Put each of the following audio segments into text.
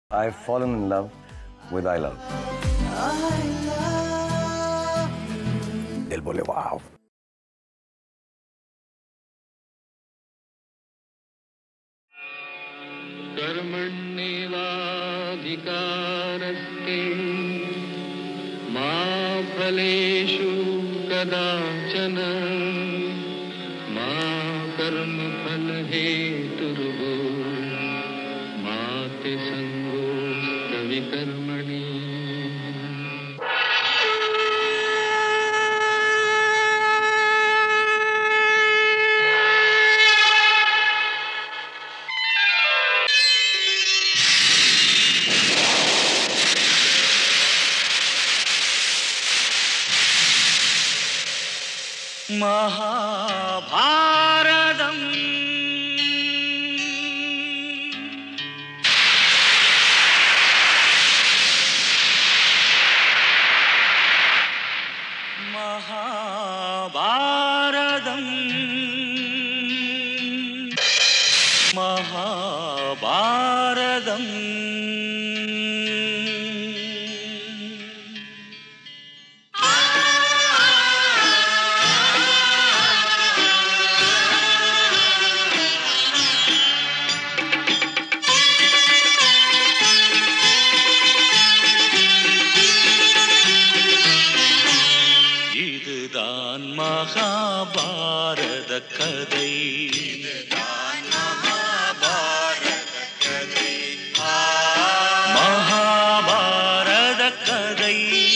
I've fallen in love with I Love. Él बोले wow. कर्मण्येवाधिकारस्ते मा फलेषु कदाचन मा कर्मफलहेतुर्भो मा ते सङ्गोऽस्तविकर्मणि महाभारतम् महाभारतम् महाभारतम् இதுதான் மகாபாரத கதை இதுதான் மகாபாரத கதை மகாபாரத கதை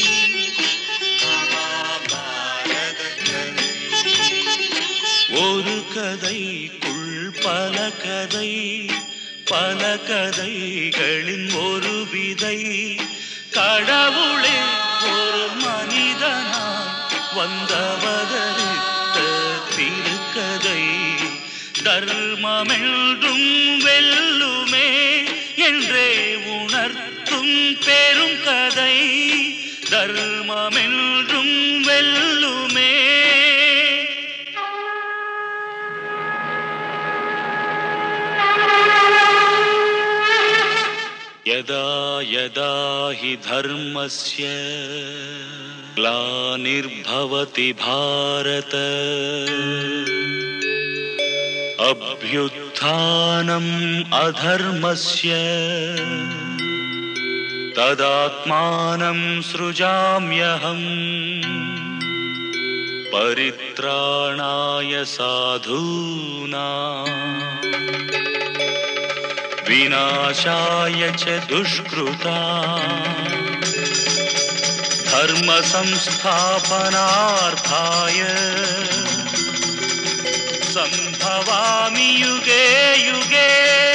ஒரு கதைக்குள் பல கதை பல கதைகளின் ஒரு விதை கடவுளே ஒரு மனிதனாய் வந்தவதரித்த திருக்கதை தர்மமென்றும் வெல்லுமே என்றே உணர்த்தும் பெரும் கதை தர்மமென்றும் வெல்லுமே यदा यदा हि धर्मस्य ग्लानिर्भवति भारत अभ्युत्थानम् अधर्मस्य तदात्मानं सृजाम्यहम् परित्राणाय साधूना विनाशाय च दुष्कृता धर्मसंस्थापनार्थाय सम्भवामि युगे युगे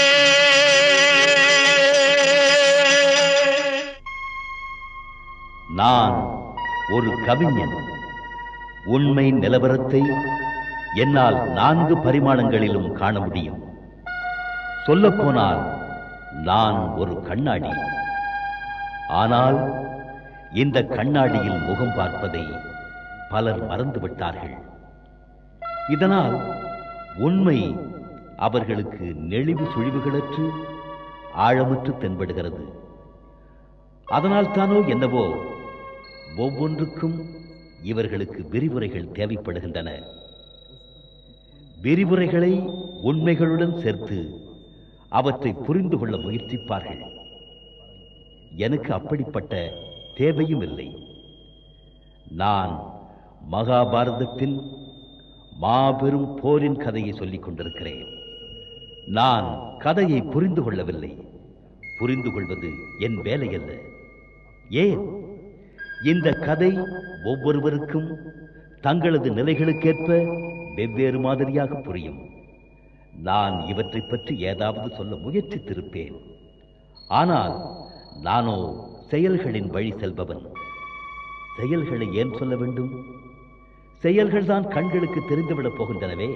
நான் ஒரு கவிஞன் உண்மை நிலவரத்தை என்னால் நான்கு பரிமாணங்களிலும் காண முடியும் சொல்லப்போனால் நான் ஒரு கண்ணாடி ஆனால் இந்த கண்ணாடியில் முகம் பார்ப்பதை பலர் மறந்துவிட்டார்கள் இதனால் உண்மை அவர்களுக்கு நெளிவு சுழிவுகளற்று ஆழமற்று தென்படுகிறது அதனால் தானோ என்னவோ ஒவ்வொன்றுக்கும் இவர்களுக்கு விரிவுரைகள் தேவைப்படுகின்றன விரிவுரைகளை உண்மைகளுடன் சேர்த்து அவற்றை புரிந்து கொள்ள முயற்சிப்பார்கள் எனக்கு அப்படிப்பட்ட தேவையும் இல்லை நான் மகாபாரதத்தின் மாபெரும் போரின் கதையை சொல்லிக் கொண்டிருக்கிறேன் நான் கதையை புரிந்து கொள்ளவில்லை புரிந்து கொள்வது என் வேலை அல்ல ஏன் இந்த கதை ஒவ்வொருவருக்கும் தங்களது நிலைகளுக்கேற்ப வெவ்வேறு மாதிரியாக புரியும் நான் இவற்றைப் பற்றி ஏதாவது சொல்ல முயற்சித்திருப்பேன் ஆனால் நானோ செயல்களின் வழி செல்பவன் செயல்களை ஏன் சொல்ல வேண்டும் செயல்கள்தான் கண்களுக்கு தெரிந்துவிடப் போகின்றனவே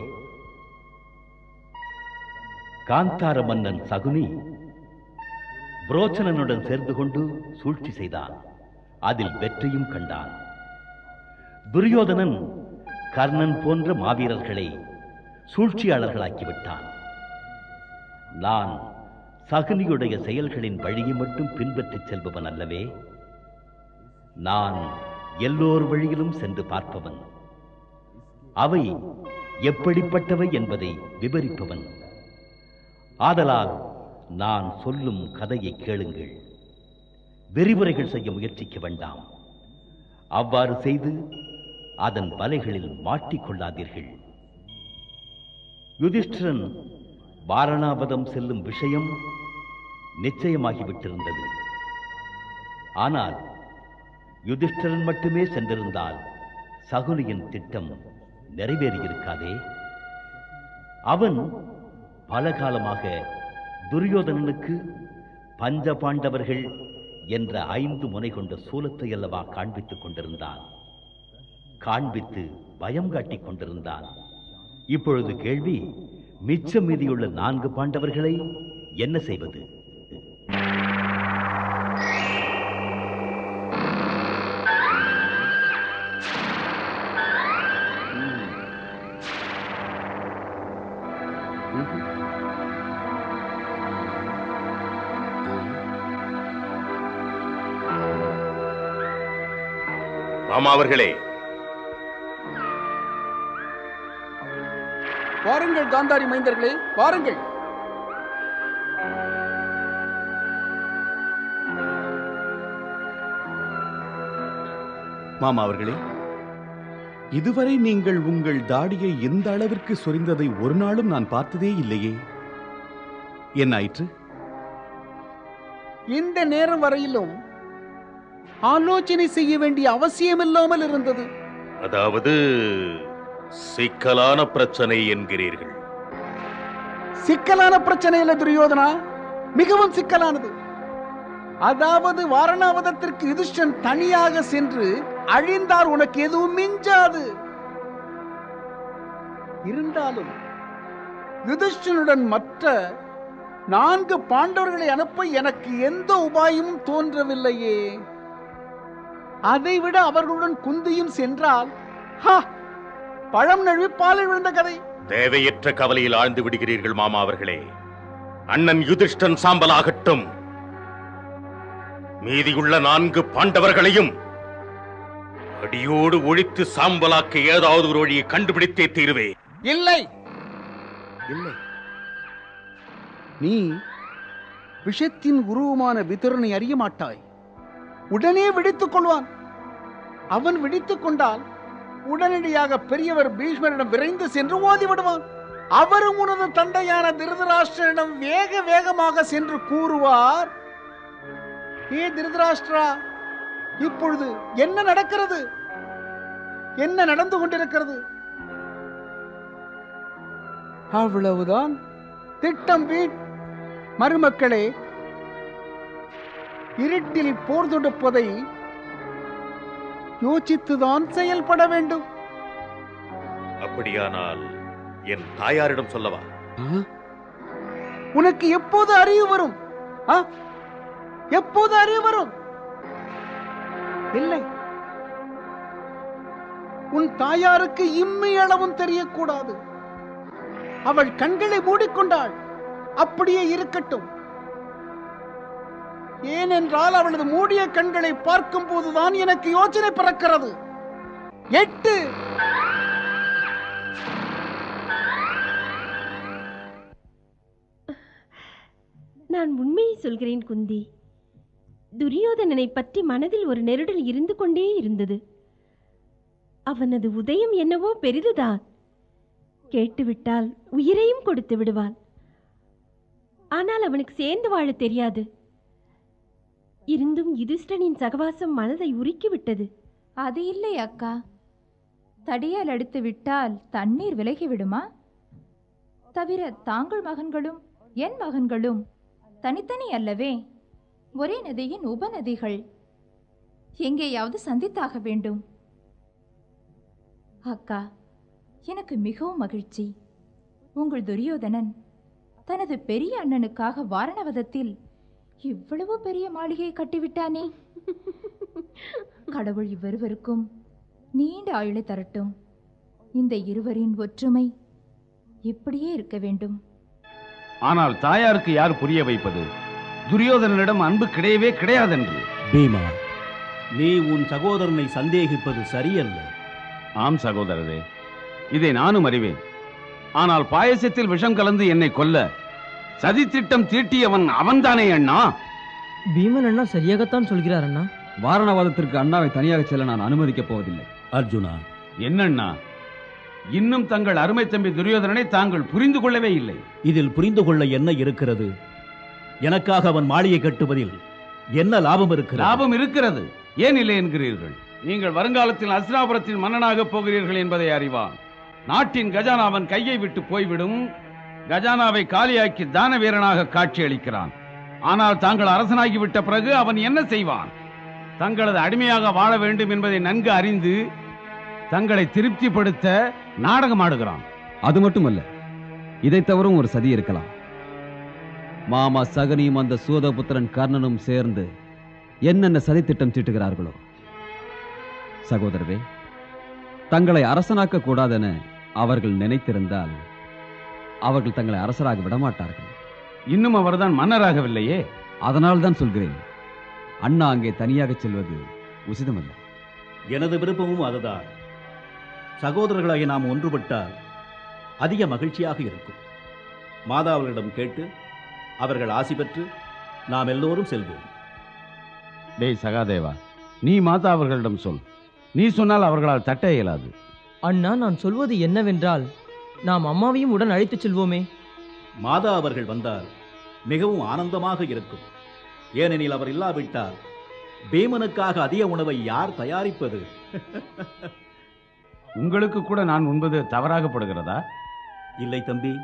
காந்தார மன்னன் சகுனி புரோச்சனனுடன் சேர்ந்து கொண்டு சூழ்ச்சி செய்தான் அதில் வெற்றியும் கண்டான் துரியோதனன் கர்ணன் போன்ற மாவீரர்களை சூழ்ச்சியாளர்களாக்கி விட்டான் நான் சகுனியுடைய செயல்களின் வழியை மட்டும் பின்பற்றிச் செல்பவன் அல்லவே நான் எல்லோர் வழியிலும் சென்று பார்ப்பவன் அவை எப்படிப்பட்டவை என்பதை விவரிப்பவன் ஆதலால் நான் சொல்லும் கதையை கேளுங்கள் விரிவுரைகள் செய்ய முயற்சிக்க வேண்டாம் அவ்வாறு செய்து அதன் வலைகளில் மாட்டிக்கொள்ளாதீர்கள் யுதிஷ்டிரன் வாரணாவதம் செல்லும் விஷயம் நிச்சயமாகிவிட்டிருந்தது ஆனால் யுதிஷ்டிரன் மட்டுமே சென்றிருந்தால் சகுனியின் திட்டம் நிறைவேறியிருக்காதே அவன் பல காலமாக துரியோதனனுக்கு பஞ்ச பாண்டவர்கள் என்ற ஐந்து முனை கொண்ட சூலத்தை அல்லவா காண்பித்துக் கொண்டிருந்தான் காண்பித்து பயம் காட்டிக் கொண்டிருந்தான் இப்பொழுது கேள்வி மிச்சம் மீதியுள்ள நான்கு பாண்டவர்களை என்ன செய்வது மாமா அவர்களே வாருங்கள் காந்தாரி மைந்தர்களே வாருங்கள் மாமா அவர்களே இதுவரை நீங்கள் உங்கள் தாடியை இந்த அளவிற்கு சொரிந்ததை ஒரு நாளும் நான் பார்த்ததே இல்லையே என்ன ஆயிற்று இந்த நேரம் வரையிலும் ஆலோசனை செய்ய வேண்டிய அவசியமில்லாமல் இருந்தது அதாவது சிக்கலான பிரச்சனை என்கிறீர்கள் சிக்கலான பிரச்சனை இல்ல துரியோதனா மிகவும் சிக்கலானது அதாவது வாரணாவதத்திற்கு யுதிஷ்டன் தனியாக சென்று அழிந்தார் உனக்கு எதுவும் மிஞ்சாது இருந்தாலும் யுதிஷ்டனுடன் மற்ற நான்கு பாண்டவர்களை அனுப்ப எனக்கு எந்த உபாயமும் தோன்றவில்லையே அதைவிட அவர்களுடன் குந்தியும் சென்றால் ஹா, பழம் நழுவி பாலில் விழுந்த கதை தேவையற்ற கவலையில் ஆழ்ந்து விடுகிறீர்கள் மாமா அவர்களே அண்ணன் யுதிஷ்டன் சாம்பலாகட்டும் மீதியுள்ள நான்கு பாண்டவர்களையும் அடியோடு ஒழித்து சாம்பலாக்க ஏதாவது ஒரு வழியை கண்டுபிடித்தே தீருவே இல்லை இல்லை நீ விஷத்தின் உருவமான விதுரனை அறிய மாட்டாய் உடனே விடுத்துக் கொள்வான் அவன் விடுத்துக் கொண்டால் உடனடியாக பெரியவர் பீஷ்மரிடம் விரைந்து சென்று ஓதி விடுவான் அவரும் உனது தந்தையான திருதராஷ்டிரனிடம் வேக வேகமாக சென்று கூறுவார் ஏ திருதராஷ்டிரா இப்பொழுது என்ன நடக்கிறது என்ன நடந்து கொண்டிருக்கிறது அவ்வளவுதான் திட்டம் வீட் மருமக்களே இருட்டில் போர் தொடுப்பதை யோசித்துதான் செயல்பட வேண்டும் அப்படியானால் என் தாயாரிடம் சொல்லவா உனக்கு எப்போது அறிவு வரும் ஆ? எப்போது அறிவு வரும் இல்லை உன் தாயாருக்கு இம்மி அளவும் தெரியக்கூடாது அவள் கண்களை மூடிக்கொண்டாள் அப்படியே இருக்கட்டும் ஏனென்றால் அவளது மூடிய கண்களை பார்க்கும் போதுதான் எனக்கு யோசனை பிறக்கிறது எட்டு நான் உண்மையை சொல்கிறேன் குந்தி துரியோதனனை பற்றி மனதில் ஒரு நெருடல் இருந்து கொண்டே இருந்தது அவனது உதயம் என்னவோ பெரிதுதான் கேட்டுவிட்டால் உயிரையும் கொடுத்து விடுவான் ஆனால் அவனுக்கு சேர்ந்து வாழ தெரியாது இருந்தும் யுதிஷ்டனின் சகவாசம் மனதை உருக்கிவிட்டது அது இல்லை அக்கா தடியால் அடித்து விட்டால் தண்ணீர் விலகி விடுமா தவிர தாங்கள் மகன்களும் என் மகன்களும் தனித்தனி அல்லவே ஒரே நதியின் உபநதிகள் எங்கேயாவது சந்தித்தாக வேண்டும் அக்கா எனக்கு மிகவும் மகிழ்ச்சி உங்கள் துரியோதனன் தனது பெரிய அண்ணனுக்காக வாரணவதத்தில் இவ்வளவு பெரிய மாளிகையை கட்டிவிட்டானே கடவுள் இவ்விருவருக்கும் நீண்ட ஆயுளை தரட்டும் இந்த இருவரின் ஒற்றுமை இப்படியே இருக்க வேண்டும் ஆனால் தாயாருக்கு யார் புரிய வைப்பது துரியோதனனிடம் அன்பு கிடையவே கிடையாதென்று பீமா நீ உன் சகோதரனை சந்தேகிப்பது சரியல்ல ஆம் சகோதரரே இதை நானும் அறிவேன் ஆனால் பாயசத்தில் விஷம் கலந்து என்னை கொல்ல சதித்திட்டம் தீட்டியவன் அவன்தானே அண்ணா பீமன் அண்ணா சரியாகத்தான் சொல்கிறார் அண்ணா வாரணவாதத்திற்கு அண்ணாவை தனியாக செல்ல நான் அனுமதிக்கப் போவதில்லை அர்ஜுனா என்னண்ணா இன்னும் தங்கள் அருமை தம்பி துரியோதனனை தாங்கள் புரிந்து கொள்ளவே இல்லை இதில் புரிந்து கொள்ள என்ன இருக்கிறது எனக்காக அவன் மாளிகை கட்டுவதில் என்ன லாபம் இருக்கிறது லாபம் இருக்கிறது ஏன் இல்லை என்கிறீர்கள் நீங்கள் வருங்காலத்தில் அஸ்ராபுரத்தின் மன்னனாக போகிறீர்கள் என்பதை அறிவான் நாட்டின் கஜானா அவன் கையை விட்டு போய்விடும் கஜானாவை காலியாக்கி தான வீரனாக காட்சியளிக்கிறான் ஆனால் தாங்கள் அரசனாகிவிட்ட பிறகு அவன் என்ன செய்வான் தங்களது அடிமையாக வாழ வேண்டும் என்பதை நன்கு அறிந்து தங்களை திருப்திப்படுத்த நாடகமாடுகிறான் அது மட்டுமல்ல இதை தவிர ஒரு சதி இருக்கலாம் மாமா சகனியும் அந்த சூதபுத்திரன் கர்ணனும் சேர்ந்து என்னென்ன சதித்திட்டம் தீட்டுகிறார்களோ சகோதரரே தங்களை அரசனாக்க கூடாதென அவர்கள் நினைத்திருந்தால் அவர்கள் தங்களை அரசராக விடமாட்டார்கள் இன்னும் அவர்தான் மன்னராகவில்லையே அதனால் தான் சொல்கிறேன் அண்ணா அங்கே தனியாக செல்வது உசிதமல்ல எனது விருப்பமும் அதுதான் சகோதரர்களாகி நாம் ஒன்றுபட்டால் அதிக மகிழ்ச்சியாக இருக்கும் மாதாவர்களிடம் கேட்டு அவர்கள் ஆசி பெற்று நாம் எல்லோரும் செல்வோம் டேய் சகாதேவா நீ மாதா அவர்களிடம் சொல் நீ சொன்னால் அவர்களால் தட்ட இயலாது அண்ணா நான் சொல்வது என்னவென்றால் நாம் அம்மாவையும் உடன் அழைத்துச் செல்வோமே மாதா அவர்கள் வந்தால் மிகவும் ஆனந்தமாக இருக்கும் ஏனெனில் அவர் இல்லாவிட்டால் பீமனுக்காக அதிக உணவை யார் தயாரிப்பது உங்களுக்கு கூட நான் உண்பது தவறாகப்படுகிறதா இல்லை தம்பி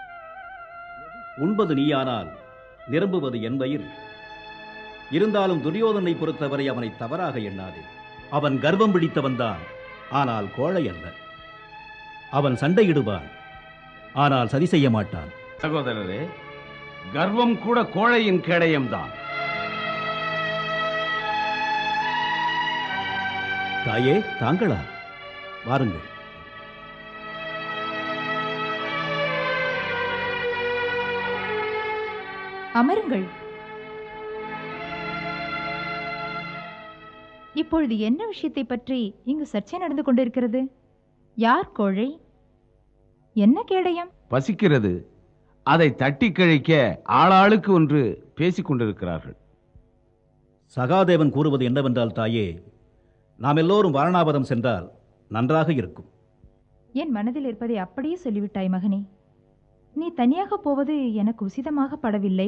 உண்பது நீயானால் நிரம்புவது என் வயிறு இருந்தாலும் துரியோதனை பொறுத்தவரை அவனை தவறாக எண்ணாதே அவன் கர்வம் பிடித்தவன்தான் ஆனால் கோழை அல்ல அவன் சண்டையிடுவான் ஆனால் சதி செய்ய மாட்டான் சகோதரரே கர்வம் கூட கோழையின் கேடயம்தான் தாயே தாங்களா வாருங்கள் அமருங்கள் இப்பொழுது என்ன விஷயத்தை பற்றி இங்கு சர்ச்சை நடந்து கொண்டிருக்கிறது யார் கோழை என்ன கேடயம் பசிக்கிறது அதை தட்டி கழிக்க ஆளாளுக்கு ஒன்று பேசிக் கொண்டிருக்கிறார்கள் சகாதேவன் கூறுவது என்னவென்றால் தாயே நாம் எல்லோரும் வாரணாபதம் சென்றால் நன்றாக இருக்கும் என் மனதில் இருப்பதை அப்படியே சொல்லிவிட்டாய் மகனே நீ தனியாக போவது எனக்கு உசிதமாக படவில்லை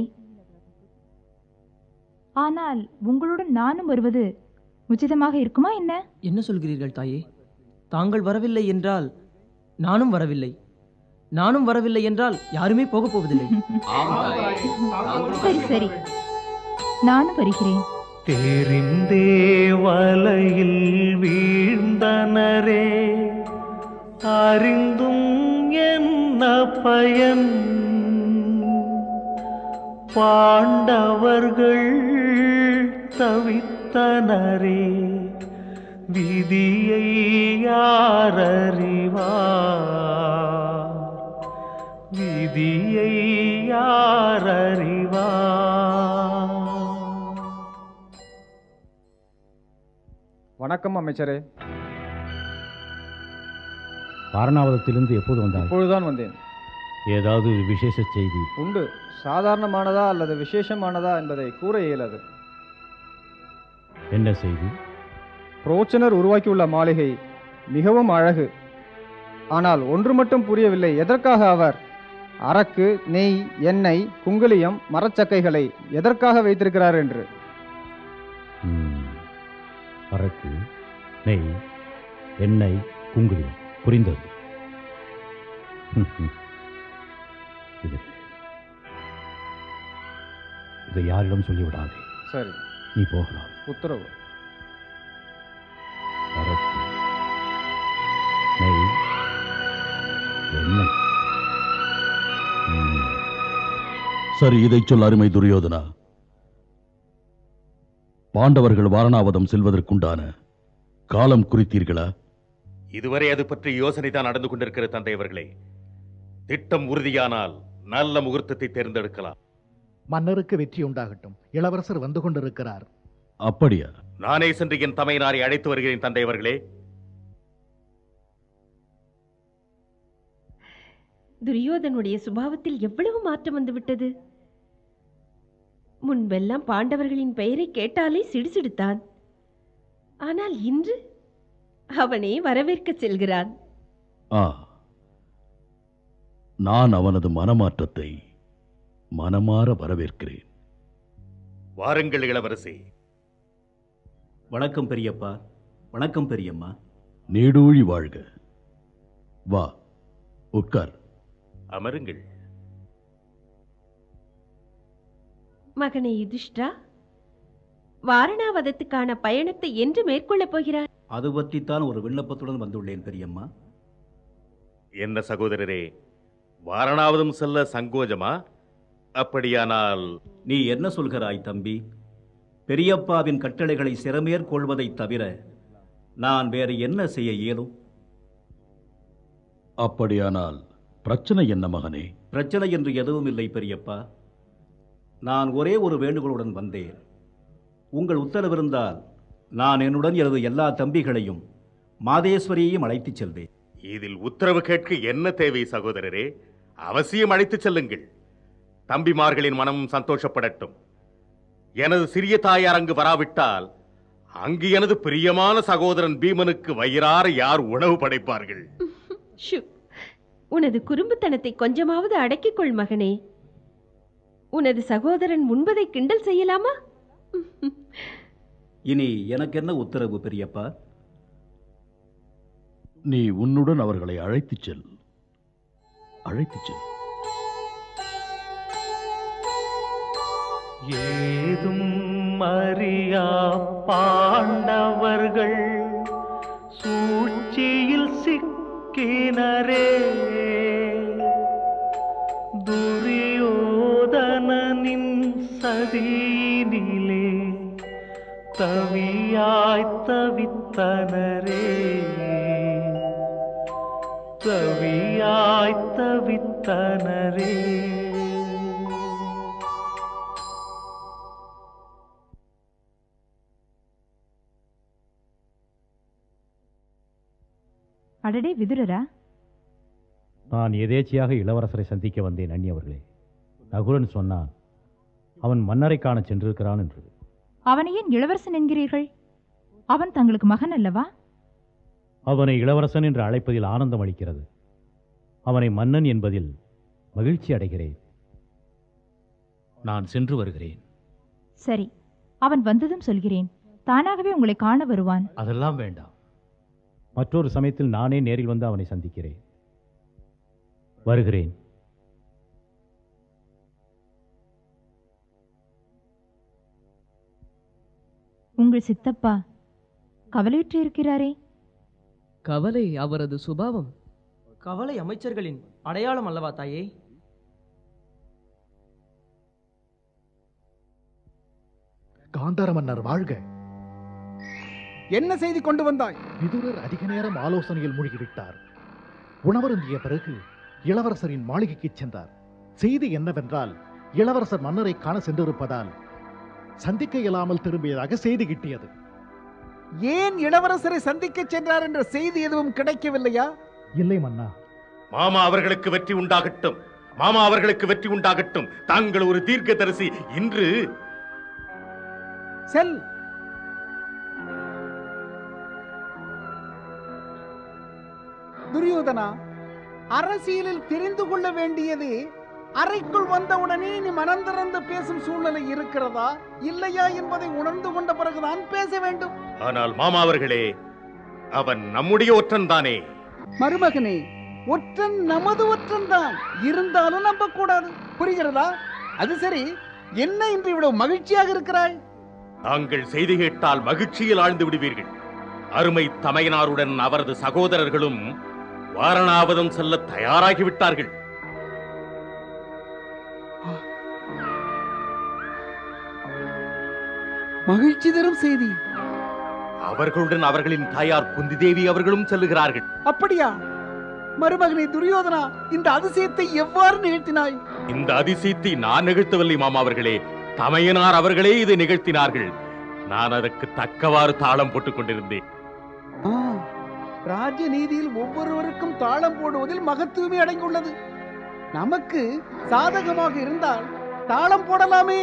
ஆனால் உங்களுடன் நானும் வருவது உச்சிதமாக இருக்குமா என்ன என்ன சொல்கிறீர்கள் தாயே தாங்கள் வரவில்லை என்றால் நானும் வரவில்லை நானும் வரவில்லை என்றால் யாருமே போகப் போவதில்லை சரி சரி நானும் வருகிறேன் தெரிந்தே வலையில் வீழ்ந்தனரே அறிந்தும் என்ன பயன் பாண்டவர்கள் தவித்தனரே விதியை யாரறிவார் விதியை யாரறிவார் வணக்கம் அமைச்சரே வாரணாவதத்திலிருந்து எப்போது வந்தாய் இப்பொழுதுதான் வந்தேன் ஏதாவது விசேஷ செய்தி உண்டு சாதாரணமானதா அல்லது விசேஷமானதா என்பதை கூற இயலாது என்ன செய்தி புரோச்சனர் உருவாக்கியுள்ள மாளிகை மிகவும் அழகு ஆனால் ஒன்று மட்டும் புரியவில்லை எதற்காக அவர் அரக்கு நெய் எண்ணெய் குங்குளியம் மரச்சக்கைகளை எதற்காக வைத்திருக்கிறார் என்று ம், அரக்கு நெய் எண்ணெய் குங்குலியம் புரிந்தது ம், ம். இது இதை யாரிடம் சொல்லிவிடாதே சரி நீ போகலாம் உத்தரவு அரக்கு நெய் எண்ணெய் ம். சரி இதைச் சொல் அருமை துரியோதனா பாண்டவர்கள் வாரணாவதம் செல்வதற்குண்டான காலம் குறித்தீர்களா இதுவரை அது பற்றி யோசனை தான் நடந்து கொண்டிருக்கிற தந்தை அவர்களே திட்டம் உறுதியானால் நல்ல முகூர்த்தத்தை தேர்ந்தெடுக்கலாம் மன்னருக்கு வெற்றி உண்டாகட்டும் இளவரசர் வந்து கொண்டிருக்கிறார் அப்படியா நானே சென்று என் தமையனாரை அழைத்து வருகிறேன் தந்தை அவர்களே துரியோதனுடைய சுபாவத்தில் எவ்வளவு மாற்றம் வந்துவிட்டது முன்பெல்லாம் பாண்டவர்களின் பெயரை கேட்டாலே சிடுசிடுத்தான் ஆனால் இன்று அவனே வரவேற்கச் செல்கிறான் ஆ நான் அவனது மனமாற்றத்தை மனமாற வரவேற்கிறேன் வாருங்கள் இளவரசி வணக்கம் பெரியப்பா வணக்கம் பெரியம்மா நீடூழி வாழ்க வா உட்கார் அமருங்கள் மகனே யுதிஷ்டா வாரணாவதத்துக்கான பயணத்தை என்று மேற்கொள்ளப் போகிறார் அது பற்றித்தான் ஒரு விண்ணப்பத்துடன் வந்துள்ளேன் பெரியம்மா என்ன சகோதரரே வாரணாவதம் செல்ல சங்கோஜமா அப்படியானால் நீ என்ன சொல்கிறாய் தம்பி பெரியப்பாவின் கட்டளைகளை சிறமேற்கொள்வதைத் தவிர நான் வேறு என்ன செய்ய இயலும் அப்படியானால் பிரச்சனை என்ன மகனே பிரச்சனை என்று எதுவும் இல்லை பெரியப்பா நான் ஒரே ஒரு வேண்டுகோளுடன் வந்தேன் உங்கள் உத்தரவிருந்தால் நான் என்னுடன் எனது எல்லா தம்பிகளையும் மாதேஸ்வரியையும் அழைத்துச் செல்வேன் இதில் உத்தரவு கேட்க என்ன தேவை சகோதரரே அவசியம் அழைத்துச் செல்லுங்கள் தம்பிமார்களின் மனமும் சந்தோஷப்படட்டும் எனது சிறிய தாயார் அங்கு வராவிட்டால் அங்கு எனது பிரியமான சகோதரன் பீமனுக்கு வயிறார யார் உணவு படைப்பார்கள் ஷு உனது குறும்புத்தனத்தை கொஞ்சமாவது அடக்கிக் கொள் மகனே உனது சகோதரன் உண்பதை கிண்டல் செய்யலாமா இனி எனக்கு என்ன உத்தரவு பெரியப்பா நீ உன்னுடன் அவர்களை அழைத்துச் செல் அழைத்துச் செல் ஏதும் அறியா பாண்டவர்கள் சூழ்ச்சியில் சிக்கினரே துரியோதனனின் சதியினிலே தவியாய் தவித்தனரே தவியாய் தவித்தனரே அடடே விதுரரா நான் எதேச்சையாக இளவரசரை சந்திக்க வந்தேன் அண்ணி அவர்களே நகுலன் சொன்னான் அவன் மன்னரை காண சென்றிருக்கிறான் என்று அவனை ஏன் இளவரசன் என்கிறீர்கள் அவன் தங்களுக்கு மகன் அல்லவா அவனை இளவரசன் என்று அழைப்பதில் ஆனந்தம் அளிக்கிறது அவனை மன்னன் என்பதில் மகிழ்ச்சி அடைகிறேன் நான் சென்று வருகிறேன் சரி அவன் வந்ததும் சொல்கிறேன் தானாகவே உங்களை காண வருவான் அதெல்லாம் வேண்டாம் மற்றொரு சமயத்தில் நானே நேரில் வந்து அவனை சந்திக்கிறேன் வருகிறேன் உங்கள் சித்தப்பா கவலையுற்று இருக்கிறாரே கவலை அவரது சுபாவம் கவலை அமைச்சர்களின் அடையாளம் அல்லவா தாயே காந்தார மன்னர் வாழ்க என்ன செய்தி கொண்டு வந்தாய் விதுரர் அதிக நேரம் ஆலோசனையில் மூழ்கிவிட்டார் உணவருந்திய பிறகு இளவரசரின் மாளிகைக்கு சென்றார் செய்தி என்னவென்றால் இளவரசர் மன்னரை காண சென்றிருப்பதால் சந்திக்க இயலாமல் திரும்பியதாக செய்தி கிட்டியது ஏன் இளவரசரை சந்திக்க சென்றார் என்ற செய்தி எதுவும் கிடைக்கவில்லையா இல்லை மன்னா மாமா அவர்களுக்கு வெற்றி உண்டாகட்டும் மாமா அவர்களுக்கு வெற்றி உண்டாகட்டும் தாங்கள் ஒரு தீர்க்கதரிசி இன்று செல் துரியோதனா அரசியலில் தெரிந்து கொள்ள வேண்டியது அறைக்குள் வந்தவுடனே நீ மனம் திறந்து பேசும் சூழ்நிலை இருக்கிறதா இல்லையா என்பதை உணர்ந்து கொண்ட பிறகுதான் பேச வேண்டும் ஆனால் மாமா அவர்களே அவன் நம்முடைய ஒற்றன் தானே மருமகனே ஒற்றன் நமது ஒற்றன் தான் இருந்தாலும் நம்ப கூடாது புரிகிறதா அது சரி என்ன இன்று இவ்வளவு மகிழ்ச்சியாக இருக்கிறாய் தாங்கள் செய்தி கேட்டால் மகிழ்ச்சியில் ஆழ்ந்து விடுவீர்கள் அருமை தமையனாருடன் அவரது சகோதரர்களும் வாரணாவதம் செல்ல தயாராகிவிட்டார்கள் மகிழ்ச்சி தரும் செய்தி அவர்களுடன் அவர்களின் தாயார் குந்தி தேவி அவர்களும் செல்லுகிறார்கள் அப்படியா மருமகனே துரியோதனா இந்த அதிசயத்தை எவ்வாறு நிகழ்த்தினாய் இந்த அதிசயத்தை நான் நிகழ்த்தவில்லை மாமா அவர்களே தமையனார் அவர்களே இதை நிகழ்த்தினார்கள் நான் அதற்கு தக்கவாறு தாளம் போட்டுக் கொண்டிருந்தேன் ஆ, ராஜ்ய நீதியில் ஒவ்வொருவருக்கும் தாளம் போடுவதில் மகத்துவமே அடங்கியுள்ளது நமக்கு சாதகமாக இருந்தால் தாளம் போடலாமே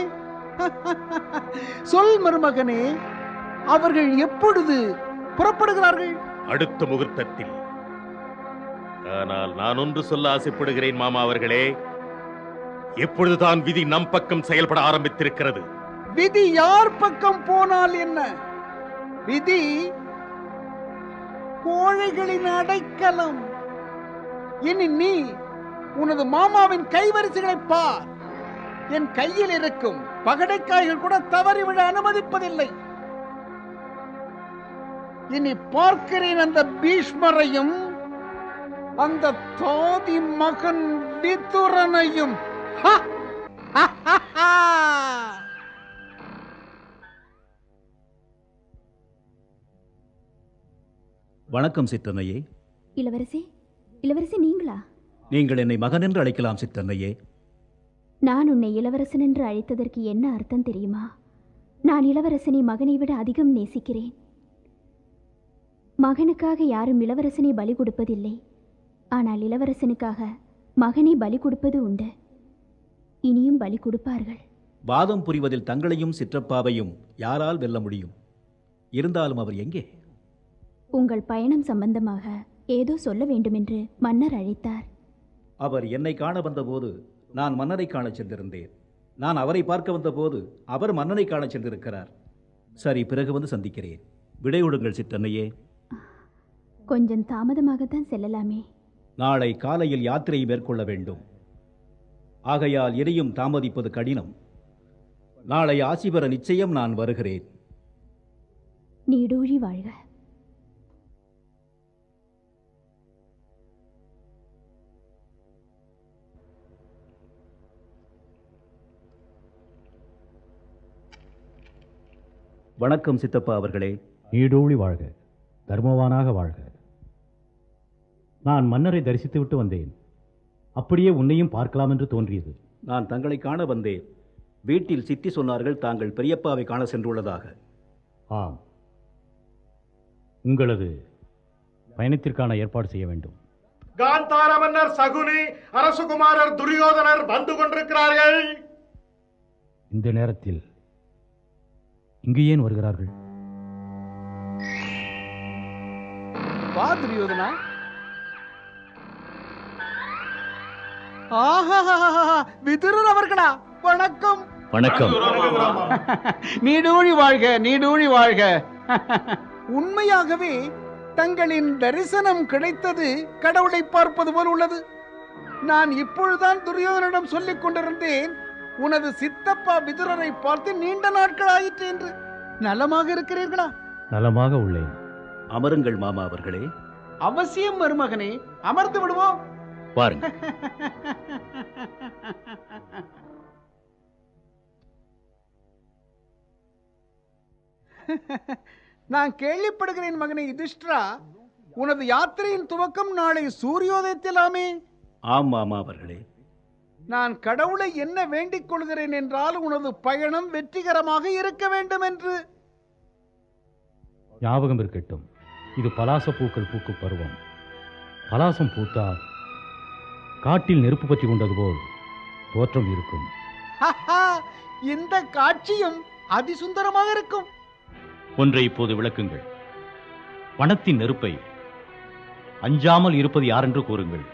சொல் மருமகனே அவர்கள் எப்பொழுது புறப்படுகிறார்கள் அடுத்த முகூர்த்தத்தில் ஆனால் நான் ஒன்று சொல்ல ஆசைப்படுகிறேன் மாமா அவர்களே எப்பொழுதுதான் விதி நம் பக்கம் செயல்பட ஆரம்பித்திருக்கிறது விதி யார் பக்கம் போனால் என்ன விதி கோழைகளின் அடைக்கலம் இனி நீ உனது மாமாவின் கைவரிசைகளை பார் என் கையில் இருக்கும் பகடைக்காய்கள் கூட தவறி விழ அனுமதிப்பதில்லை இனி பார்க்கிறேன் அந்த பீஷ்மரையும் அந்த தாதி மகன் விதுரனையும் ஹா! ஹா, ஹா, ஹா! வணக்கம் சித்தன்னையே இளவரசி இளவரசி நீங்களா நீங்கள் என்னை மகன் என்று அழைக்கலாம் சித்தன்னையே நான் உன்னை இளவரசன் என்று அழைத்ததற்கு என்ன அர்த்தம் தெரியுமா நான் இளவரசனை மகனை விட அதிகம் நேசிக்கிறேன் மகனுக்காக யாரும் இளவரசனை பலி கொடுப்பதில்லை ஆனால் இளவரசனுக்காக மகனை பலி கொடுப்பது உண்டு இனியும் பலி கொடுப்பார்கள் வாதம் புரிவதில் தங்களையும் சிற்றப்பாவையும் யாரால் வெல்ல முடியும் இருந்தாலும் அவர் எங்கே உங்கள் பயணம் சம்பந்தமாக ஏதோ சொல்ல வேண்டுமென்று மன்னர் அழைத்தார் அவர் என்னை காண வந்தபோது நான் மன்னரை காணச் சென்றிருந்தேன் நான் அவரை பார்க்க வந்தபோது அவர் மன்னனை காணச் சென்றிருக்கிறார் சரி பிறகு வந்து சந்திக்கிறேன் விடைவிடுங்கள் சித்தன்னையே கொஞ்சம் தாமதமாகத்தான் செல்லலாமே நாளை காலையில் யாத்திரை மேற்கொள்ள வேண்டும் ஆகையால் இனியும் தாமதிப்பது கடினம் நாளை ஆசி பெற நிச்சயம் நான் வருகிறேன் நீடூழி வாழ்க வணக்கம் சித்தப்பா அவர்களே நீடூழி வாழ்க தர்மவானாக வாழ்க நான் மன்னரை தரிசித்துவிட்டு வந்தேன் அப்படியே உன்னையும் பார்க்கலாம் என்று தோன்றியது நான் தங்களை காண வந்தேன் வீட்டில் சித்தி சொன்னார்கள் தாங்கள் பெரியப்பாவை காண சென்றுள்ளதாக ஆம் உங்களது பயணத்திற்கான ஏற்பாடு செய்ய வேண்டும் காந்தார மன்னர் சகுனி அரசகுமாரர் துரியோதனர் வந்து கொண்டிருக்கிறார்கள் இந்த நேரத்தில் இங்கு ஏன் வருகிறார்கள் வா துரியோதனா ஆஹா விதுரர் அவர்களா வணக்கம் வணக்கம் நீடூழி வாழ்க நீடூழி வாழ்க உண்மையாகவே தங்களின் தரிசனம் கிடைத்தது கடவுளை பார்ப்பது போல் உள்ளது நான் இப்பொழுதுதான் துரியோதனிடம் சொல்லிக் கொண்டிருந்தேன் உனது சித்தப்பா விதுரரை பார்த்து நீண்ட நாட்கள் ஆயிற்று என்று நலமாக இருக்கிறீர்களா நலமாக உள்ளேன் அமருங்கள் மாமா அவர்களே அவசியம் மருமகனே அமர்ந்து விடுவோம் வாருங்கள் நான் கேள்விப்படுகிறேன் மகனே யுதிஷ்டிரா உனது யாத்திரையின் துவக்கம் நாளை சூரியோதயத்திலாமே ஆம் மாமா அவர்களே நான் கடவுளை என்ன வேண்டிக் கொள்கிறேன் என்றால் உனது பயணம் வெற்றிகரமாக இருக்க வேண்டும் என்று ஞாபகம் இருக்கட்டும் இது பலாச பூக்கள் பூக்கும் பருவம் பலாசம் பூத்தால் காட்டில் நெருப்பு பற்றி கொண்டது போல் தோற்றம் இருக்கும் ஹஹா, இந்த காட்சியும் அதிசுந்தரமாக இருக்கும் ஒன்றை இப்போது விளக்குங்கள் வனத்தின் நெருப்பை அஞ்சாமல் இருப்பது யாரென்று கூறுங்கள்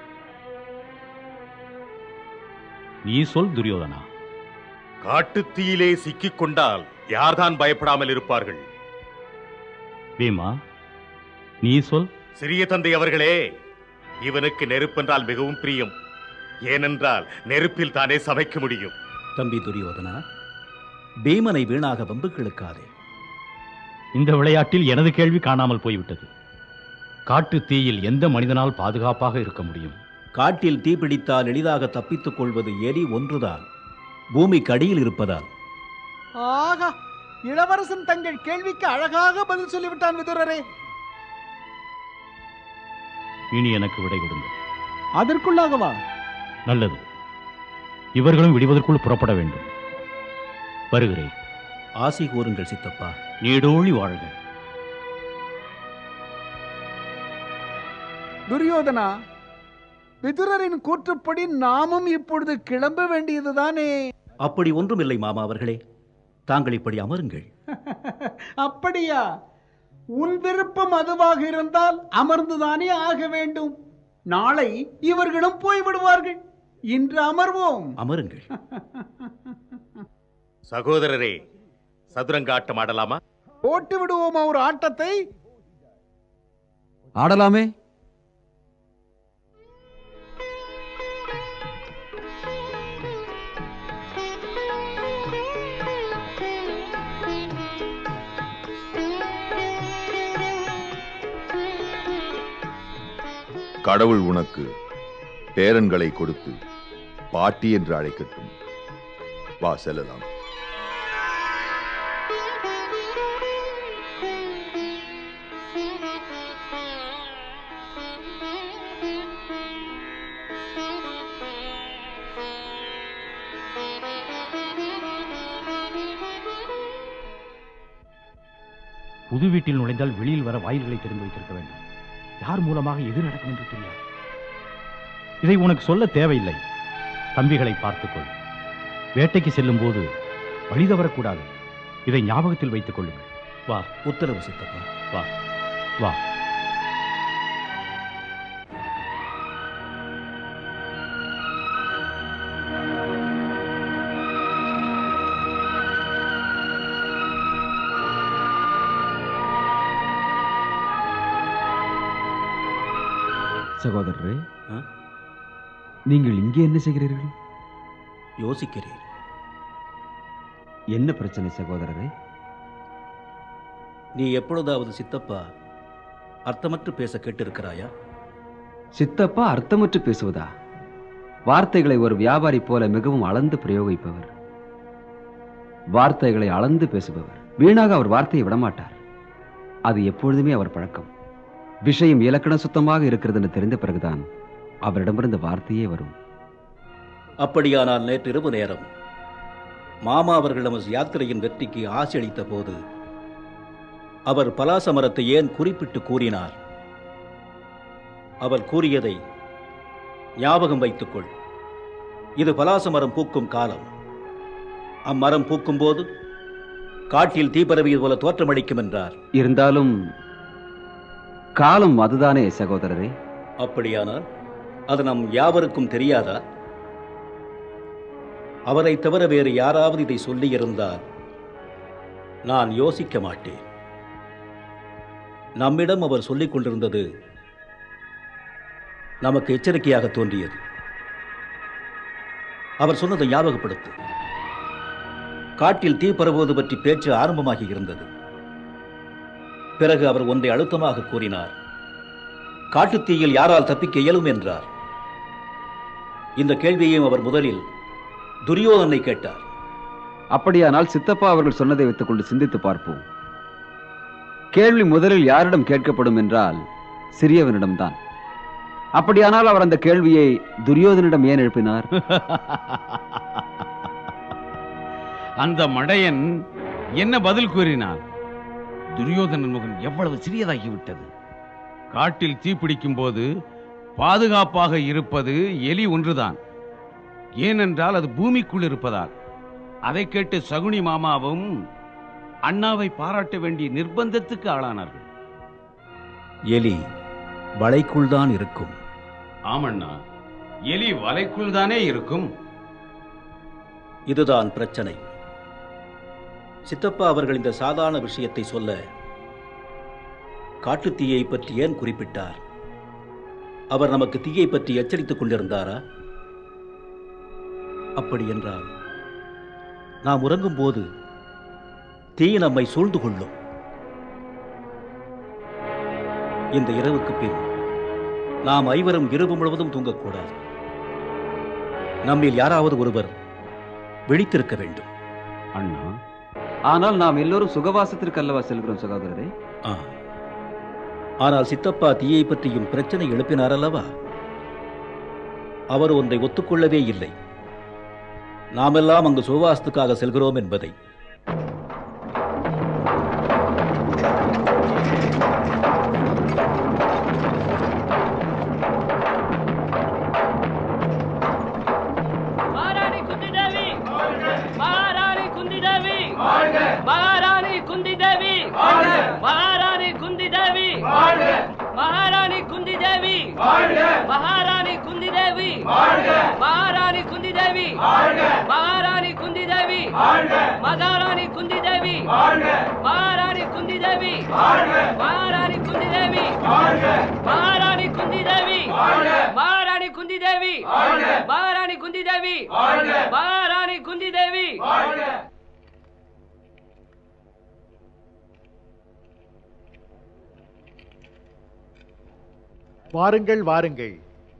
நீ சொல் துரியோதனா காட்டுத் தீயிலே சிக்கிக் கொண்டால் யார்தான் பயப்படாமல் இருப்பார்கள் பீமா நீ சொல் சிறிய தந்தை அவர்களே இவனுக்கு நெருப்பென்றால் மிகவும் பிரியம் ஏனென்றால் நெருப்பில் தானே சமைக்க முடியும் தம்பி துரியோதனா பீமனை வீணாக வம்புக்கிழுக்காதே இந்த விளையாட்டில் எனது கேள்வி காணாமல் போய்விட்டது காட்டுத் தீயில் எந்த மனிதனால் பாதுகாப்பாக இருக்க முடியும் காட்டில் தீப்பிடித்தால் எளிதாக தப்பித்துக் கொள்வது எரி ஒன்றுதான் பூமிக்கு அடியில் இருப்பதால் ஆகா இளவரசன் தங்கள் கேள்விக்கு அழகாக பதில் சொல்லிவிட்டான் விதுரரே இனி எனக்கு விடை கொடுங்கள் அதற்குள்ளாகவா நல்லது இவர்களும் விடுவதற்குள் புறப்பட வேண்டும் வருகிறேன் ஆசி கூறுங்கள் சித்தப்பா நீடோழி வாழ்க துரியோதனா விதுரரின் கூற்றுப்படி நாமும் இப்பொழுது கிளம்ப வேண்டியதுதானே அப்படி ஒன்றுமில்லை மாமா அவர்களே தாங்கள் இப்படி அமருங்கள் அப்படியா உன் விருப்பம் அதுவாக இருந்தால் அமர்ந்துதானே ஆக வேண்டும் நாளை இவர்களும் போய்விடுவார்கள் இன்று அமர்வோம் அமருங்கள் சகோதரரே சதுரங்க ஆட்டம் ஆடலாமா போட்டு விடுவோமா ஒரு ஆட்டத்தை ஆடலாமே கடவுள் உனக்கு பேரன்களை கொடுத்து பாட்டி என்று அழைக்கட்டும் வா செல்லலாம் புது வீட்டில் நுழைந்தால் வெளியில் வர வாயில்களை திறந்து வைத்திருக்க வேண்டும் யார் மூலமாக எது நடக்கும் என்று தெரியாது இதை உனக்கு சொல்ல தேவையில்லை தம்பிகளை பார்த்துக்கொள் வேட்டைக்கு செல்லும் போது வழி தவறக்கூடாது இதை ஞாபகத்தில் வைத்துக் கொள்ளுங்கள் வா உத்தரவு சித்தப்பா வா வா சகோதரரே ஆ? நீங்கள் இங்கே என்ன செய்கிறீர்கள் யோசிக்கிறேன் என்ன பிரச்சனை சகோதரரே நீ எப்பொழுதாவது சித்தப்பா அர்த்தமற்று பேச கேட்டிருக்கிறாயா சித்தப்பா அர்த்தமற்று பேசுவதா வார்த்தைகளை ஒரு வியாபாரி போல மிகவும் அளந்து பிரயோகிப்பவர் வார்த்தைகளை அளந்து பேசுபவர் வீணாக அவர் வார்த்தையை விடமாட்டார் அது எப்பொழுதுமே அவர் பழக்கம் விஷயம் இலக்கண சுத்தமாக இருக்கிறது என்று தெரிந்த பிறகுதான் அவரிடமிருந்து வார்த்தையே வரும் அப்படியானால் நேற்று இரவு நேரம் மாமா அவர்கள் நமது யாத்திரையின் வெற்றிக்கு ஆசை அளித்த போது அவர் பலாச மரத்தை ஏன் குறிப்பிட்டு கூறினார் அவர் கூறியதை ஞாபகம் வைத்துக்கொள் இது பலாச மரம் பூக்கும் காலம் அம்மரம் பூக்கும் போது காட்டில் தீபரவியது போல தோற்றமளிக்கும் என்றார் இருந்தாலும் காலம் அதுதானே சகோதரரே அப்படியானால் அது நம் யாவருக்கும் தெரியாதா அவரை தவிர வேறு யாராவது இதை சொல்லியிருந்தால் நான் யோசிக்க மாட்டேன் நம்மிடம் அவர் சொல்லிக் கொண்டிருந்தது நமக்கு எச்சரிக்கையாக தோன்றியது அவர் சொன்னதை ஞாபகப்படுத்து காட்டில் தீ பரவுவது பற்றி பேச்சு ஆரம்பமாகி இருந்தது பிறகு அவர் ஒன்றை அழுத்தமாக கூறினார் காட்டுத் தீயில் யாரால் தப்பிக்க இயலும் என்றார் இந்த கேள்வியையும் அவர் முதலில் துரியோதனை கேட்டார் அப்படியானால் சித்தப்பா அவர்கள் சொன்னதை வைத்துக் கொண்டு சிந்தித்து பார்ப்போம் கேள்வி முதலில் யாரிடம் கேட்கப்படும் என்றால் சிறியவனிடம்தான் அப்படியானால் அவர் அந்த கேள்வியை துரியோதனிடம் ஏன் எழுப்பினார் அந்த மடையன் என்ன பதில் கூறினான் துரியோதனன் முகம் எவ்வளவு சிறியதாகிவிட்டது காட்டில் தீப்பிடிக்கும் போது பாதுகாப்பாக இருப்பது எலி ஒன்றுதான் ஏனென்றால் அது பூமிக்குள் இருப்பதால் அதை கேட்டு சகுனி மாமாவும் அண்ணாவை பாராட்ட வேண்டிய நிர்பந்தத்துக்கு ஆளானார்கள் எலி வலைக்குள் தான் இருக்கும் ஆமண்ணா எலி வலைக்குள் தானே இருக்கும் இதுதான் பிரச்சனை சித்தப்பா அவர்கள் இந்த சாதாரண விஷயத்தை சொல்ல காட்டுத் தீயை பற்றி ஏன் குறிப்பிட்டார் அவர் நமக்கு தீயை பற்றி எச்சரித்துக் கொண்டிருந்தாரா அப்படி என்றால் நாம் உறங்கும் போது தீ நம்மை சூழ்ந்து கொள்ளும் இந்த இரவுக்கு பின் நாம் ஐவரும் இரவு முழுவதும் தூங்கக்கூடாது நம்மில் யாராவது ஒருவர் விழித்திருக்க வேண்டும் அண்ணா ஆனால் நாம் எல்லோரும் சுகவாசத்திற்கு அல்லவா செல்கிறோம் சகோதரரே ஆ. ஆனால் சித்தப்பா தீயை பற்றியும் பிரச்சனை எழுப்பினார் அல்லவா அவர் ஒன்றை ஒத்துக்கொள்ளவே இல்லை நாமெல்லாம் அங்கு சுவாசத்துக்காக செல்கிறோம் என்பதை மகாராணி குந்தி தேவி மகாராணி குந்தி தேவி மகாராணி குந்தி தேவி மகாராணி குந்தி தேவி மகாராணி குந்தி தேவி மகாராணி குந்தி தேவி மகாராணி குந்தி தேவி மகாராணி குந்தி தேவி மகாராணி குந்தி தேவி மகாராணி குந்தி தேவி மகாராணி குந்தி தேவி மகாராணி குந்தி தேவி மகாராணி குந்தி தேவி மகாராணி குந்தி தேவி மகாராணி குந்தி தேவி வாருங்கள் வாருங்கள்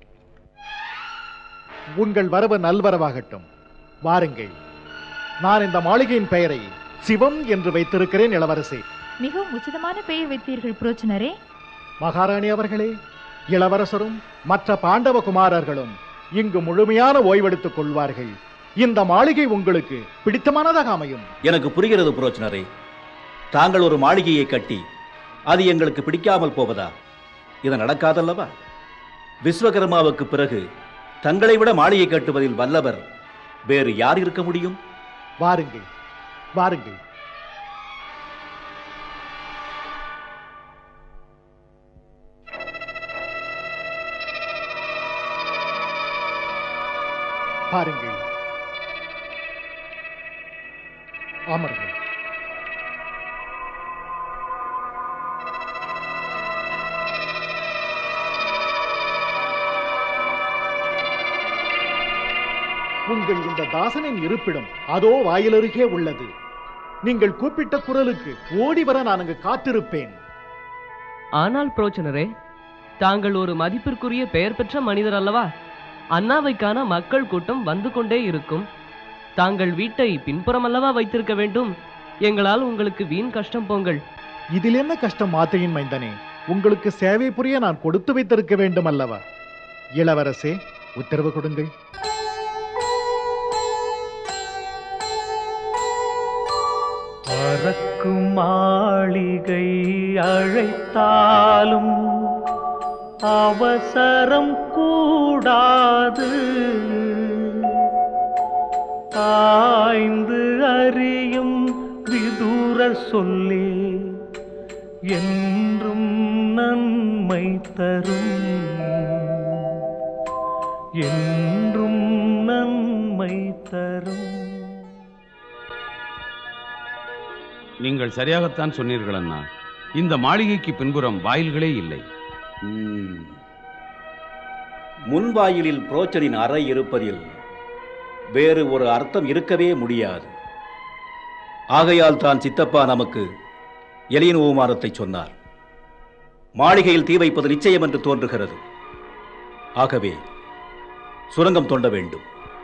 உங்கள் வரவு நல்வரவாகட்டும் வாருங்கள் நான் இந்த மாளிகையின் பெயரை சிவம் என்று வைத்திருக்கிறேன் இளவரசி மிகவும் உச்சிதமான பெயர் வைத்தீர்கள் புரோச்சனரே மகாராணி அவர்களே இளவரசரும் மற்ற பாண்டவ குமாரர்களும் இங்கு முழுமையான ஓய்வெடுத்துக் கொள்வார்கள் இந்த மாளிகை உங்களுக்கு பிடித்தமானதாக அமையும் எனக்கு புரிகிறது புரோச்சனரே தாங்கள் ஒரு மாளிகையை கட்டி அது எங்களுக்கு பிடிக்காமல் போவதா இது நடக்காதல்லவா விஸ்வகர்மாவுக்கு பிறகு தங்களை விட மாளிகை கட்டுவதில் வல்லவர் வேறு யார் இருக்க முடியும் வாருங்கள் வாருங்கள் பாருங்கள் அமருங்கள் உங்கள் இந்த தாசனின் இருப்பிடம் அதோ வாயிலருகே உள்ளது நீங்கள் கூப்பிட்ட குரலுக்கு ஓடி வர நான் அங்கு காத்திருப்பேன் ஆனால் புரோச்சனரே தாங்கள் ஒரு மதிப்பிற்குரிய பெயர் பெற்ற மனிதர் அல்லவா அண்ணாவை காண மக்கள் கூட்டம் வந்து கொண்டே இருக்கும் தாங்கள் வீட்டை பின்புறம் அல்லவா வைத்திருக்க வேண்டும் எங்களால் உங்களுக்கு வீண் கஷ்டம் போங்கள் இதில் என்ன கஷ்டம் மாத்தையின் மைந்தனே உங்களுக்கு சேவை புரிய நான் கொடுத்து வைத்திருக்க வேண்டும் அல்லவா இளவரசே உத்தரவு கொடுங்கள் அரக்கு மாளிகை அழைத்தாலும் அவசரம் கூடாது ஆய்ந்து அறியும் விதூர சொல்லே என்றும் நன்மை தரும் என்றும் நன்மை தரும் நீங்கள் சரியாகத்தான் சொன்னீர்கள் அண்ணா இந்த மாளிகைக்கு பின்புறம் வாயில்களே இல்லை முன்வாயிலில் புரோச்சரின் அறை இருப்பதில் வேறு ஒரு அர்த்தம் இருக்கவே முடியாது ஆகையால் தான் சித்தப்பா நமக்கு எலியின் உபமானத்தை சொன்னார் மாளிகையில் தீ வைப்பது நிச்சயம் என்று தோன்றுகிறது ஆகவே சுரங்கம் தோண்ட வேண்டும்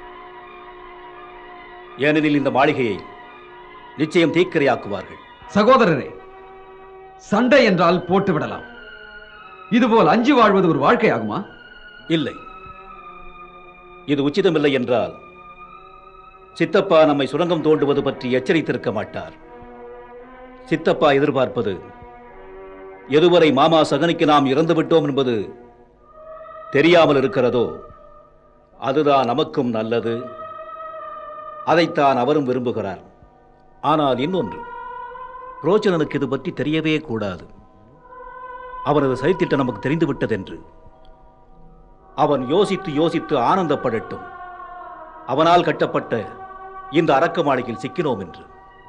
ஏனெனில் இந்த மாளிகையை நிச்சயம் தீக்கிரையாக்குவார்கள் சகோதரரே சண்டை என்றால் போட்டு விடலாம் இதுபோல் அஞ்சி வாழ்வது ஒரு வாழ்க்கையாகுமா இல்லை இது உச்சிதமில்லை என்றால் சித்தப்பா நம்மை சுரங்கம் தோண்டுவது பற்றி எச்சரித்திருக்க மாட்டார் சித்தப்பா எதிர்பார்ப்பது எதுவரை மாமா சகனுக்கு நாம் இறந்து விட்டோம் என்பது தெரியாமல் இருக்கிறதோ அதுதான் நமக்கும் நல்லது அதைத்தான் அவரும் விரும்புகிறார் ஆனால் இன்னொன்று ரோச்சனனுக்கு இது பற்றி தெரியவே கூடாது அவனது சதித்திட்டம் நமக்கு தெரிந்துவிட்டதென்று அவன் யோசித்து யோசித்து ஆனந்தப்படட்டும் அவனால் கட்டப்பட்ட இந்த அரக்க மாளிகையில் சிக்கினோம் என்று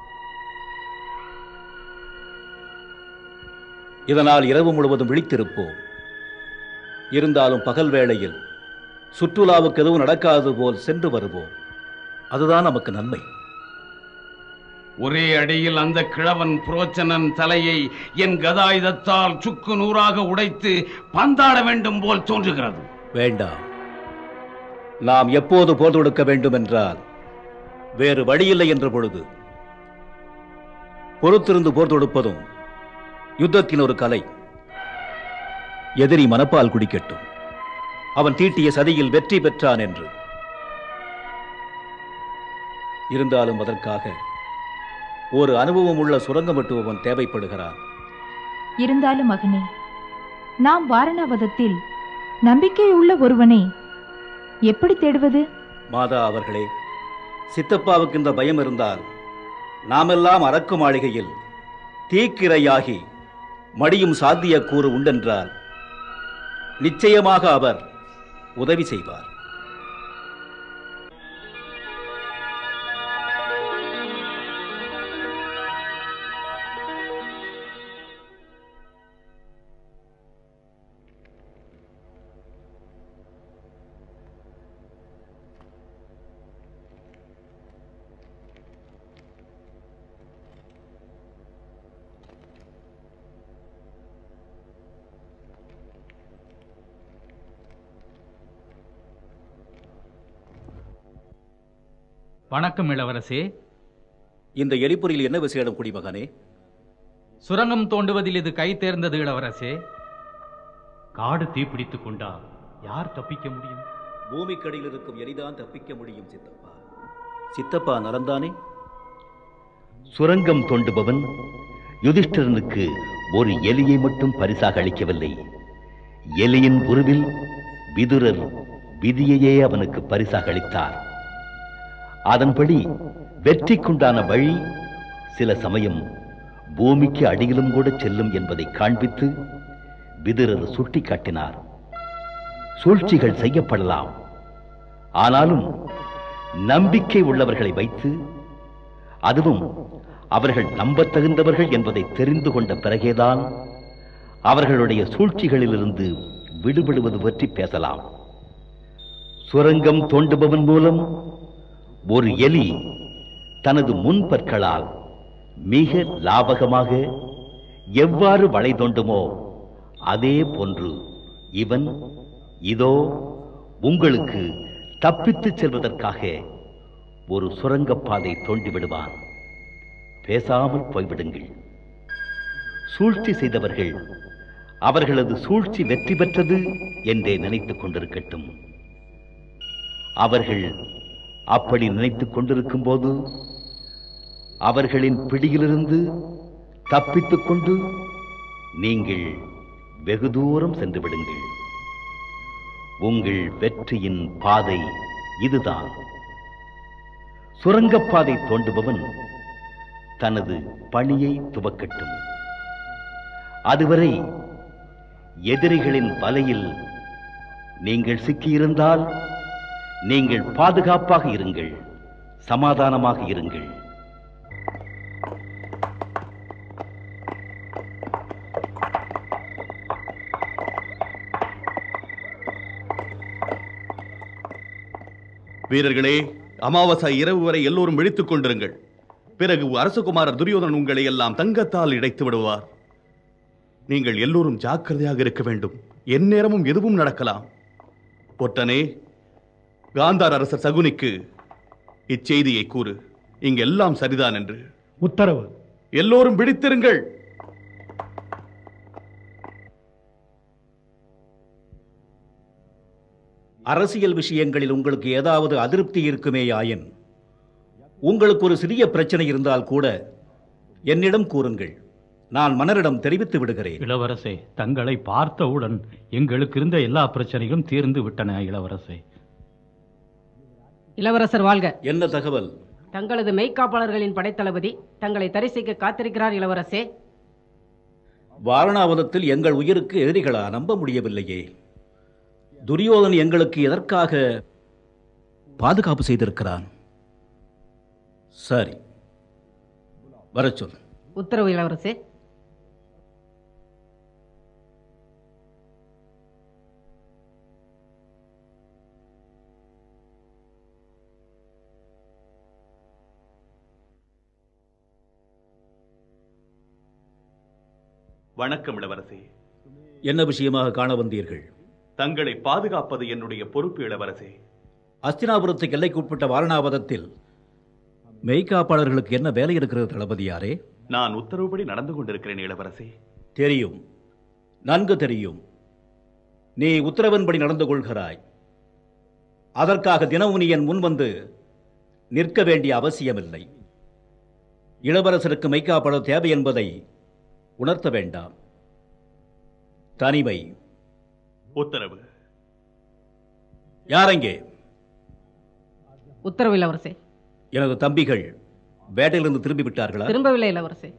இதனால் இரவு முழுவதும் விழித்திருப்போம் இருந்தாலும் பகல் வேளையில் சுற்றுலாவுக்கு எதுவும் நடக்காதது போல் சென்று வருவோம் அதுதான் நமக்கு நன்மை ஒரே அடியில் அந்த கிழவன் புரோச்சனன் தலையை என் கதாயுதத்தால் சுக்கு நூறாக உடைத்து பந்தாட வேண்டும் போல் தோன்றுகிறது வேண்டாம் நாம் எப்போது போர் தொடுக்க வேண்டும் என்றால் வேறு வழியில்லை என்ற பொழுது பொறுத்திருந்து போர் தொடுப்பதும் யுத்தத்தின் ஒரு கலை எதிரி மனப்பால் குடிக்கட்டும் அவன் தீட்டிய சதியில் வெற்றி பெற்றான் என்று இருந்தாலும் அதற்காக ஒரு அனுபவம் உள்ள சுரங்கம் வெட்டுபவன் தேவைப்படுகிறான் இருந்தாலும் மகனே நாம் வாரணாவதத்தில் நம்பிக்கை உள்ள ஒருவனை எப்படி தேடுவது மாதா அவர்களே சித்தப்பாவுக்கு இந்த பயம் இருந்தால் நாமெல்லாம் அரக்கு மாளிகையில் தீக்கிரையாகி மடியும் சாத்தியக்கூறு உண்டென்றால் நிச்சயமாக அவர் உதவி செய்வார் வணக்கம் இளவரசே இந்த எரிபொறியில் என்ன விசேடம் குடிமகனே சுரங்கம் தோண்டுவதில் இது கை தேர்ந்தது இளவரசே காடு தீப்பிடித்துக் கொண்டால் யார் தப்பிக்க முடியும் பூமிக்கடியில் இருக்கும் எரிதான் தப்பிக்க முடியும் சித்தப்பா சித்தப்பா நலந்தானே சுரங்கம் தோண்டுபவன் யுதிஷ்டிரனுக்கு ஒரு எலியை மட்டும் பரிசாக அளிக்கவில்லை எலியின் உருவில் விதுரர் விதியையே அவனுக்கு பரிசாக அளித்தார் அதன்படி வெற்றிக்குண்டான வழி சில சமயம் பூமிக்கு அடியிலும் கூட செல்லும் என்பதை காண்பித்து விதுரர் சுட்டிக்காட்டினார் சூழ்ச்சிகள் செய்யப்படலாம் ஆனாலும் நம்பிக்கை உள்ளவர்களை வைத்து அதுவும் அவர்கள் நம்பத்தகுந்தவர்கள் என்பதை தெரிந்து கொண்ட பிறகேதான் அவர்களுடைய சூழ்ச்சிகளிலிருந்து விடுபடுவது பற்றி பேசலாம் சுரங்கம் தோண்டுபவன் மூலம் ஒரு எலி தனது முன்பற்களால் மிக லாபகமாக எவ்வாறு வளை தோண்டுமோ அதே போன்று இவன் இதோ உங்களுக்கு தப்பித்துச் செல்வதற்காக ஒரு சுரங்கப்பாதை தோண்டி விடுவான் பேசாமல் போய்விடுங்கள் சூழ்ச்சி செய்தவர்கள் அவர்களது சூழ்ச்சி வெற்றி பெற்றது என்றே நினைத்துக் கொண்டிருக்கட்டும் அவர்கள் அப்படி நினைத்துக் கொண்டிருக்கும் போது அவர்களின் பிடியிலிருந்து தப்பித்துக் கொண்டு நீங்கள் வெகு தூரம் சென்று விடுங்கள் உங்கள் வெற்றியின் பாதை இதுதான் சுரங்கப்பாதை தோண்டுபவன் தனது பணியை துவக்கட்டும் அதுவரை எதிரிகளின் வலையில் நீங்கள் சிக்கியிருந்தால் நீங்கள் பாதுகாப்பாக இருங்கள் சமாதானமாக இருங்கள் வீரர்களே அமாவாசை இரவு வரை எல்லோரும் விழித்துக் கொண்டிருங்கள் பிறகு அரசகுமாரர் துரியோதனன் உங்களை எல்லாம் தங்கத்தால் இடைத்து விடுவார் நீங்கள் எல்லோரும் ஜாக்கிரதையாக இருக்க வேண்டும் எந்நேரமும் எதுவும் நடக்கலாம் ஒற்றனே காந்தார் அரசர் சகுனிக்கு இச்செய்தியை கூறு இங்கெல்லாம் சரிதான் என்று உத்தரவு எல்லோரும் விழித்திருங்கள் அரசியல் விஷயங்களில் உங்களுக்கு ஏதாவது அதிருப்தி இருக்குமேயாயின் உங்களுக்கு ஒரு சிறிய பிரச்சனை இருந்தால் கூட என்னிடம் கூறுங்கள் நான் மன்னரிடம் தெரிவித்து விடுகிறேன் இளவரசே தங்களை பார்த்தவுடன் எங்களுக்கு இருந்த எல்லா பிரச்சனைகளும் தீர்ந்து விட்டன இளவரசே இளவரசர் வாழ்க என்ன தகவல் தங்களது மெய்க்காப்பாளர்களின் படைத்தளபதி தங்களை தரிசிக்க காத்திருக்கிறார் இளவரசே வாரணாவதத்தில் எங்கள் உயிருக்கு எதிரிகளா நம்ப முடியவில்லையே துரியோதன் எங்களுக்கு எதற்காக பாதுகாப்பு செய்திருக்கிறான் சரி வரச் சொல் உத்தரவு இளவரசே வணக்கம் இளவரசே என்ன விஷயமாக காண வந்தீர்கள் தங்களை பாதுகாப்பது என்னுடைய பொறுப்பு இளவரசே அஸ்தினாபுரத்துக்கு எல்லைக்குட்பட்ட வாரணாவதத்தில் மெய்காப்பாளர்களுக்கு என்ன வேலை இருக்கிறது தளபதியாரே நான் உத்தரவுப்படி நடந்து கொண்டிருக்கிறேன் இளவரசே தெரியும் நன்கு தெரியும் நீ உத்தரவின்படி நடந்து கொள்கிறாய் அதற்காக தினமும் நீ என் முன் வந்து நிற்க வேண்டிய அவசியமில்லை இளவரசருக்கு மைக்காப்பட தேவை என்பதை உணர்த்த வேண்டாம் தனிமை உத்தரவு யாரெங்கே உத்தரவு இளவரசே எனது தம்பிகள் வேட்டையிலிருந்து திரும்பி விட்டார்களா திரும்பவில்லை இளவரசே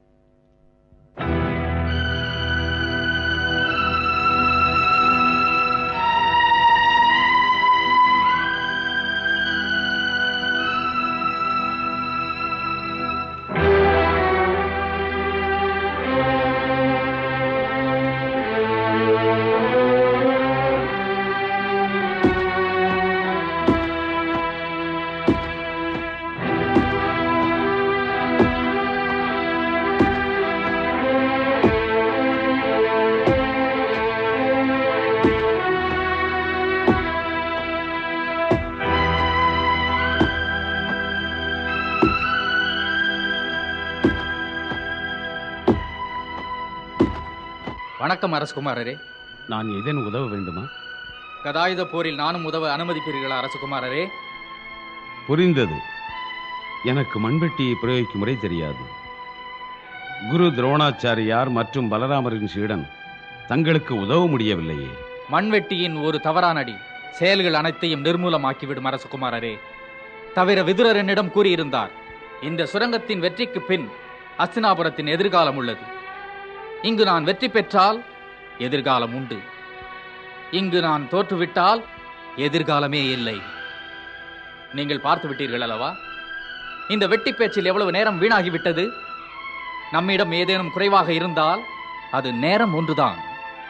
வணக்கம் அரசகுமாரரே நான் ஏதேனும் உதவ வேண்டுமா கதாயுத போரில் நானும் உதவ அனுமதிப்பீர்களா அரசகுமாரரே புரிந்தது எனக்கு மண்வெட்டியை பிரயோகிக்கும் முறை தெரியாது குரு துரோணாச்சாரியார் மற்றும் பலராமரின் சீடன் தங்களுக்கு உதவ முடியவில்லையே மண்வெட்டியின் ஒரு தவறான அடி செயல்கள் அனைத்தையும் நிர்மூலமாக்கிவிடும் அரசகுமாரரே தவிர விதுரர் என்னிடம் கூறியிருந்தார் இந்த சுரங்கத்தின் வெற்றிக்கு பின் அஸ்தினாபுரத்தின் எதிர்காலம் உள்ளது இங்கு நான் வெற்றி பெற்றால் எதிர்காலம் உண்டு இங்கு நான் தோற்றுவிட்டால் எதிர்காலமே இல்லை நீங்கள் பார்த்து விட்டீர்கள் அல்லவா இந்த வெட்டி பேச்சில் எவ்வளவு நேரம் வீணாகிவிட்டது நம்மிடம் ஏதேனும் குறைவாக இருந்தால் அது நேரம் ஒன்றுதான்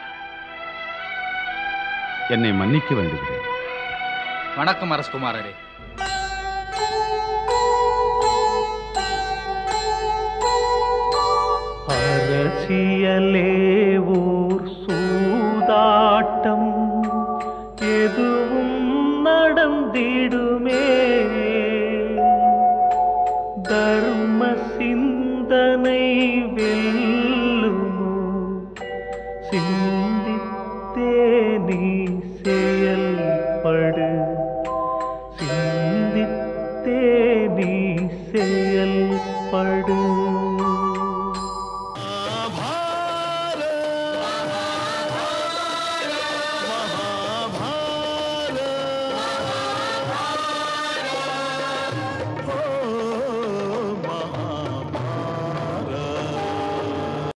என்னை மன்னிக்க வேண்டுகிறேன் வணக்கம் அரசகுமாரரே அரசியலே ஓர் சூதாட்டம் எதுவும் நடந்திடுமே தர்ம